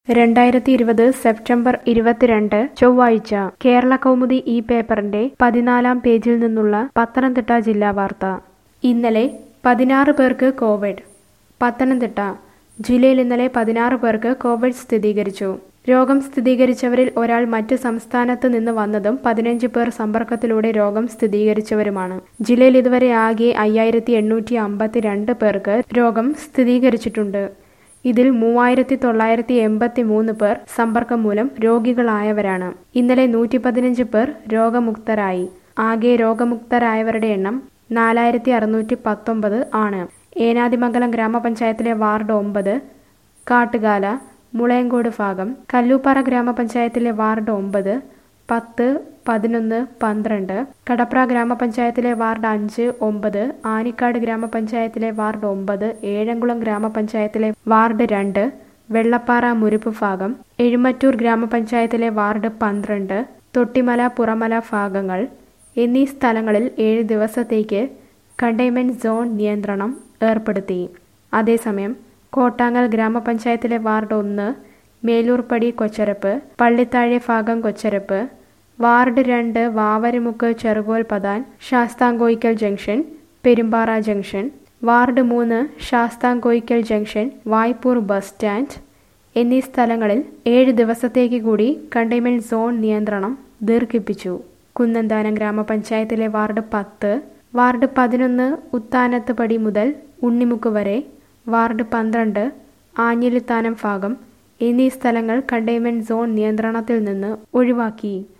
രണ്ടായിരത്തി ഇരുപത് സെപ്റ്റംബർ ഇരുപത്തിരണ്ട് ചൊവ്വാഴ്ച കേരള കൗമുദി ഈ പേപ്പറിന്റെ പതിനാലാം പേജിൽ നിന്നുള്ള പത്തനംതിട്ട ജില്ലാ വാർത്ത ഇന്നലെ പതിനാറ് പേർക്ക് കോവിഡ് പത്തനംതിട്ട ജില്ലയിൽ ഇന്നലെ പതിനാറ് പേർക്ക് കോവിഡ് സ്ഥിരീകരിച്ചു രോഗം സ്ഥിരീകരിച്ചവരിൽ ഒരാൾ മറ്റ് സംസ്ഥാനത്ത് നിന്ന് വന്നതും പതിനഞ്ച് പേർ സമ്പർക്കത്തിലൂടെ രോഗം സ്ഥിരീകരിച്ചവരുമാണ് ജില്ലയിൽ ഇതുവരെ ആകെ അയ്യായിരത്തി എണ്ണൂറ്റി അമ്പത്തിരണ്ട് പേർക്ക് രോഗം സ്ഥിരീകരിച്ചിട്ടുണ്ട് ഇതിൽ മൂവായിരത്തി തൊള്ളായിരത്തി എൺപത്തി മൂന്ന് പേർ സമ്പർക്കം മൂലം രോഗികളായവരാണ് ഇന്നലെ നൂറ്റി പതിനഞ്ച് പേർ രോഗമുക്തരായി ആകെ രോഗമുക്തരായവരുടെ എണ്ണം നാലായിരത്തി അറുന്നൂറ്റി പത്തൊമ്പത് ആണ് ഏനാദിമംഗലം ഗ്രാമപഞ്ചായത്തിലെ വാർഡ് ഒമ്പത് കാട്ടുകാല മുളയങ്കോട് ഭാഗം കല്ലൂപ്പാറ ഗ്രാമപഞ്ചായത്തിലെ വാർഡ് ഒമ്പത് പത്ത് പതിനൊന്ന് പന്ത്രണ്ട് കടപ്ര ഗ്രാമപഞ്ചായത്തിലെ വാർഡ് അഞ്ച് ഒമ്പത് ആനിക്കാട് ഗ്രാമപഞ്ചായത്തിലെ വാർഡ് ഒമ്പത് ഏഴംകുളം ഗ്രാമപഞ്ചായത്തിലെ വാർഡ് രണ്ട് വെള്ളപ്പാറ മുരുപ്പ് ഭാഗം എഴുമറ്റൂർ ഗ്രാമപഞ്ചായത്തിലെ വാർഡ് പന്ത്രണ്ട് തൊട്ടിമല പുറമല ഭാഗങ്ങൾ എന്നീ സ്ഥലങ്ങളിൽ ഏഴ് ദിവസത്തേക്ക് കണ്ടെയ്ൻമെന്റ് സോൺ നിയന്ത്രണം ഏർപ്പെടുത്തി അതേസമയം കോട്ടാങ്ങൽ ഗ്രാമപഞ്ചായത്തിലെ വാർഡ് ഒന്ന് മേലൂർപ്പടി കൊച്ചരപ്പ് പള്ളിത്താഴെ ഭാഗം കൊച്ചരപ്പ് വാർഡ് രണ്ട് Vavarumukku Cherukol Pathan Sasthamkoickal junction Perumpara junction ward മൂന്ന് Sasthamkoickal junction Vaipur bus stand എന്നീ സ്ഥലങ്ങളിൽ ഏഴ് ദിവസത്തേക്ക് കൂടി കണ്ടെയ്ൻമെന്റ് സോൺ നിയന്ത്രണം ദീർഘിപ്പിച്ചു കുന്നന്താനം ഗ്രാമപഞ്ചായത്തിലെ വാർഡ് പത്ത് വാർഡ് പതിനൊന്ന് ഉത്താനത്ത് പടി മുതൽ ഉണ്ണിമുക്ക് വരെ വാർഡ് പന്ത്രണ്ട് ആഞ്ഞിലിത്താനം ഭാഗം എന്നീ സ്ഥലങ്ങൾ കണ്ടെയ്ൻമെന്റ് സോൺ നിയന്ത്രണത്തിൽ നിന്ന് ഒഴിവാക്കി